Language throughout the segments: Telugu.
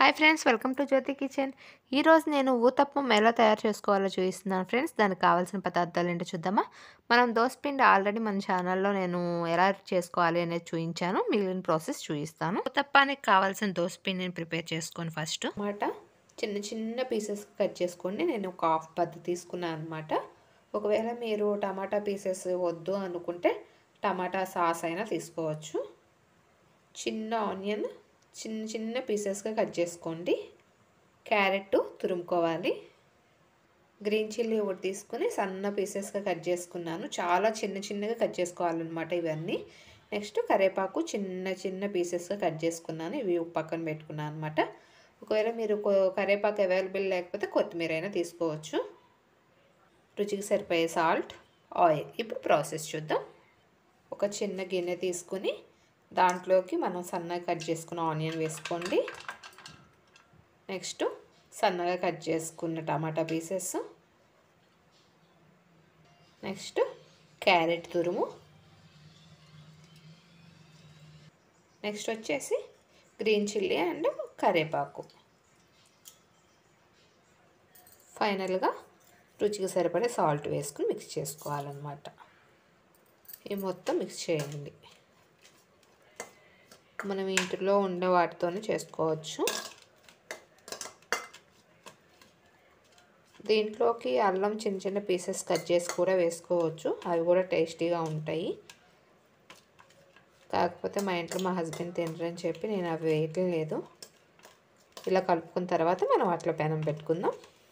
hi friends welcome to Jyothi kitchen ఈరోజు నేను ఊతప్పం ఎలా తయారు చేసుకోవాలో చూపిస్తున్నాను ఫ్రెండ్స్ దానికి కావాల్సిన పదార్థాలు ఏంటో చూద్దామా మనం దోసపిండి ఆల్రెడీ మన ఛానల్లో నేను ఎలా చేసుకోవాలి అనేది చూపించాను మిగిలిన ప్రాసెస్ చూపిస్తాను ఊతప్పానికి కావాల్సిన దోసపిండిని ప్రిపేర్ చేసుకొని ఫస్ట్ అనమాట చిన్న చిన్న పీసెస్ కట్ చేసుకోండి నేను ఒక హాఫ్ పద్దు తీసుకున్నాను అనమాట ఒకవేళ మీరు టమాటా పీసెస్ వద్దు అనుకుంటే టమాటా సాస్ అయినా తీసుకోవచ్చు చిన్న ఆనియన్ చిన్న చిన్న పీసెస్గా కట్ చేసుకోండి క్యారెట్ తురుముకోవాలి గ్రీన్ చిల్లీ ఒకటి తీసుకొని సన్న పీసెస్గా కట్ చేసుకున్నాను చాలా చిన్న చిన్నగా కట్ చేసుకోవాలన్నమాట ఇవన్నీ నెక్స్ట్ కరివేపాకు చిన్న చిన్న పీసెస్గా కట్ చేసుకున్నాను ఇవి పక్కన పెట్టుకున్నాను అనమాట ఒకవేళ మీరు కరివేపాకు అవైలబుల్ లేకపోతే కొత్తిమీర అయినా తీసుకోవచ్చు రుచికి సరిపోయే సాల్ట్ ఆయిల్ ఇప్పుడు ప్రాసెస్ చూద్దాం ఒక చిన్న గిన్నె తీసుకుని దాంట్లోకి మనం సన్నగా కట్ చేసుకున్న ఆనియన్ వేసుకోండి నెక్స్ట్ సన్నగా కట్ చేసుకున్న టమాటా పీసెస్ నెక్స్ట్ క్యారెట్ తురుము నెక్స్ట్ వచ్చేసి గ్రీన్ చిల్లీ అండ్ కరివేపాకు ఫైనల్గా రుచికి సరిపడే సాల్ట్ వేసుకుని మిక్స్ చేసుకోవాలన్నమాట ఈ మొత్తం మిక్స్ చేయండి మనం ఇంటిలో ఉండే వాటితోనే చేసుకోవచ్చు దీంట్లోకి అల్లం చిన్న చిన్న పీసెస్ కట్ చేసి కూడా వేసుకోవచ్చు అవి కూడా టేస్టీగా ఉంటాయి కాకపోతే మా ఇంట్లో మా హస్బెండ్ తినరని చెప్పి నేను అవి వేయటం లేదు ఇలా కలుపుకున్న తర్వాత మనం అట్ల పెనం పెట్టుకుందాం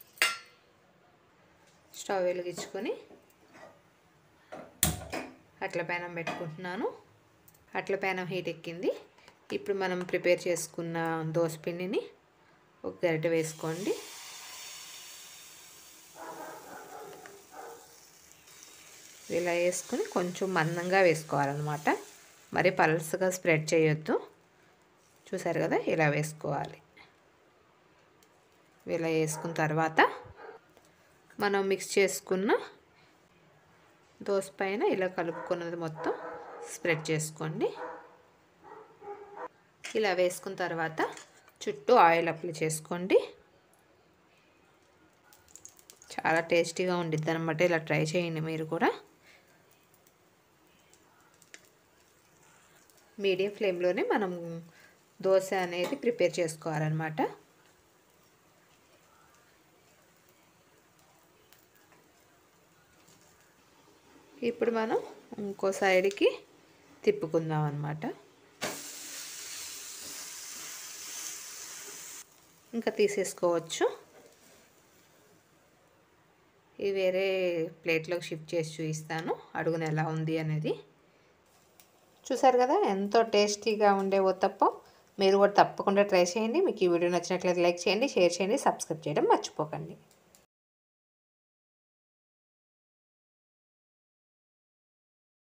స్టవ్ వెలిగించుకొని అట్ల పెనం పెట్టుకుంటున్నాను అట్ల పెనం హీట్ ఎక్కింది ఇప్పుడు మనం ప్రిపేర్ చేసుకున్న దోసపిండిని ఒక గరిటె వేసుకోండి ఇలా వేసుకొని కొంచెం మందంగా వేసుకోవాలన్నమాట మరి పల్సగా స్ప్రెడ్ చేయొద్దు చూసారు కదా ఇలా వేసుకోవాలి ఇలా వేసుకున్న తర్వాత మనం మిక్స్ చేసుకున్న దోస పైన ఇలా కలుపుకున్నది మొత్తం స్ప్రెడ్ చేసుకోండి ఇలా వేసుకున్న తర్వాత చుట్టూ ఆయిల్ అప్లై చేసుకోండి చాలా టేస్టీగా ఉండిద్ది అనమాట ఇలా ట్రై చేయండి మీరు కూడా మీడియం ఫ్లేమ్లోనే మనం దోశ అనేది ప్రిపేర్ చేసుకోవాలన్నమాట ఇప్పుడు మనం ఇంకో సైడ్కి తిప్పుకుందాం అన్నమాట ఇంకా తీసేసుకోవచ్చు ఇది వేరే ప్లేట్లోకి షిఫ్ట్ చేసి చూపిస్తాను అడుగున ఎలా ఉంది అనేది చూసారు కదా ఎంతో టేస్టీగా ఉండే ఓతప్పం మీరు కూడా తప్పకుండా ట్రై చేయండి మీకు ఈ వీడియో నచ్చినట్లయితే లైక్ చేయండి షేర్ చేయండి సబ్స్క్రైబ్ చేయడం మర్చిపోకండి